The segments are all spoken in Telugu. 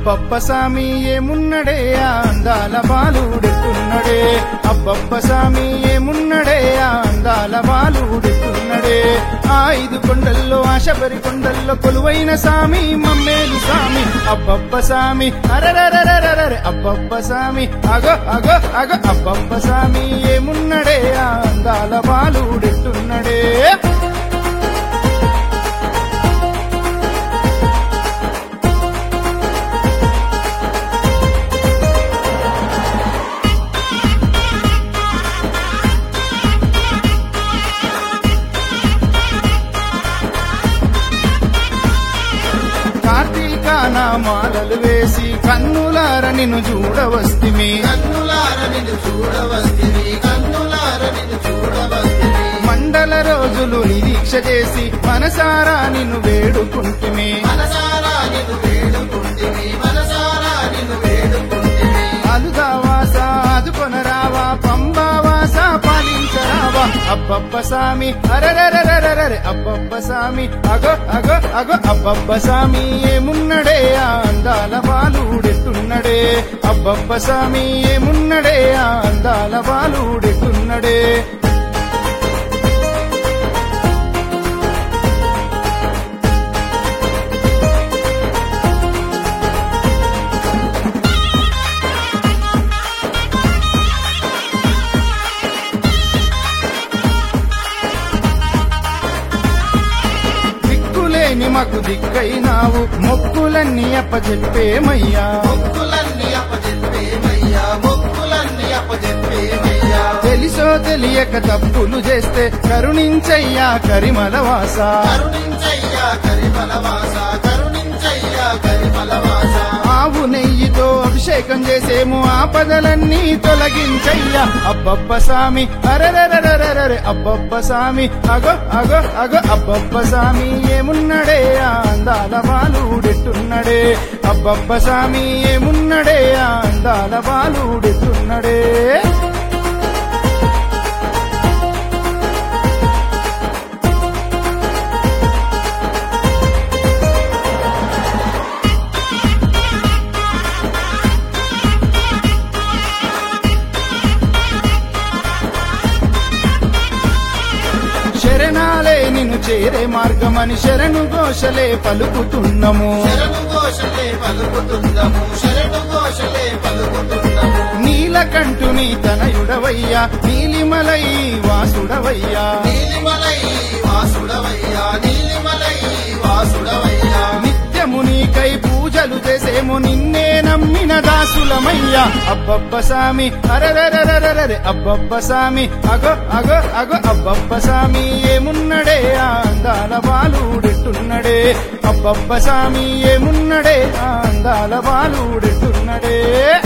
అబ్బబ్బ సామి ఏమున్నడే ఆ అందాల బాలుడెట్టున్నడే అబ్బబ్బ సామి ఏమున్నడే ఆ అందాల బాలుడెట్టున్నడే ఆ ఐదు కొండల్లో ఆశబరి కొండల్లో కొలువైన సామి మమ్మేలు సామి అబ్బబ్బ సామి అరరరరరరే అబ్బబ్బ సామి అగో అగో అగో అబ్బబ్బ సామి ఏమున్నడే ఆ అందాల బాలుడెట్టున్నడే కార్తీక నామాలలు వేసి కన్నులార నిన్ను చూడవస్తిమి కన్నులార నిన్ను చూడవస్తివి కన్నులార నిన్ను చూడవస్తివి మండల రోజులు నిరీక్ష చేసి మనసారా నిన్ను వేడుకుంటుమి మనసారా నిన్ను వేడుకుంటివి మనసారా నిన్ను వేడుకుంటివి అలుదావాస అదుకొనరావా పంబావాస పాలించరావా అబ్బబ్బ సామి అరరరరరరే అబ్బబ్బ సామి అగో అగో అగో అబ్బబ్బ సామి ఏమున్నడే ఆ అందాల బాలుడెట్టున్నడే అబ్బబ్బ సామి ఏమున్నడే ఆ అందాల బాలుడెట్టున్నడే దిక్కులేని మాకు దిక్కైనావు మొక్కులన్నీ అప్పచెప్పేమయ్యా మొక్కులన్నీ అప్పచెప్పేమయ్యా మొక్కులన్నీ అప్పచెప్పేమయ్యా తెలిసో తెలియక తప్పులు చేస్తే కరుణించయ్యా కరిమల వాస కరుణించయ్యా కరిమలవాస కరుణించయ్యా కరిమలవాస ఆవు నెయ్యితో అభిషేకం చేసేము ఆపదలన్నీ తొలగించయ్యా అబ్బబ్బ సామి అరరరరరరే అబ్బబ్బ సామి అగో అగో అగో అబ్బబ్బ సామి ఏమున్నడే ఆ అందాల బాలుడెట్టున్నడే అబ్బబ్బ సామి ఏమున్నడే ఆ అందాల బాలుడెట్టున్నడే శరణాలే నిన్ను చేరే మార్గమని శరణు ఘోషలే పలుకుతున్నము శరణు ఘోషలే పలుకుతుందము శరణు ఘోషలే పలుకుతుందము నీలకంఠుని తనయుడవయ్యా నీలిమలై వాసుడవయ్యా నీలిమలై వాసుడవయ్యా నీలిమలై వాసుడవయ్యా నిత్యము నీకై పూజలు చేసేము నిన్నే నమ్మిన దాసులమయ్యా అబ్బబ్బ సామి అరరరరరరే అబ్బబ్బ సామి అగో అగో అగో అబ్బబ్బ సామి ఏమున్నడే ఆ అందాల బాలుడెట్టున్నడే అబ్బబ్బ సామి ఏమున్నడే ఆ అందాల బాలుడెట్టున్నడే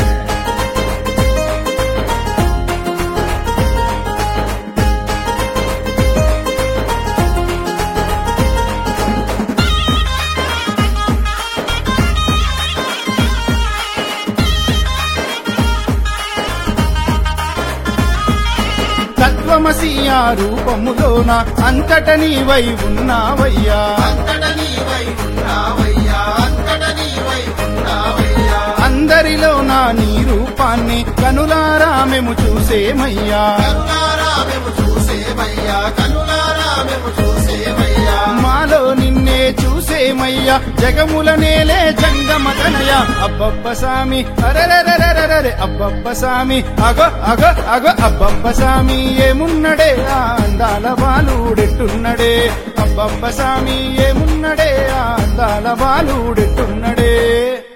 తత్వమసీయా రూపములోన అంతట నీవై ఉన్నావయ్యా అంతట నీవై ఉన్నావయ్యా అంతట నీవై ఉన్నావయ్యా అందరిలో నా నీ రూపాన్ని కనులారా మేము చూసేమయ్యా కనులారా మేము చూసేమయ్యా కనులారా మేము చూసేమయ్యా మాలో నిన్నే చూసేమయ్యా జగముల నేలే జంగమతనయ అబ్బబ్బ సామి అరరరరరరే అబ్బబ్బ సామి అగో అగో అగో అబ్బబ్బ సామి ఏమున్నడే ఆ అందాల బాలుడెట్టున్నడే అబ్బబ్బ సామి ఏమున్నడే ఆ అందాల బాలుడెట్టున్నడే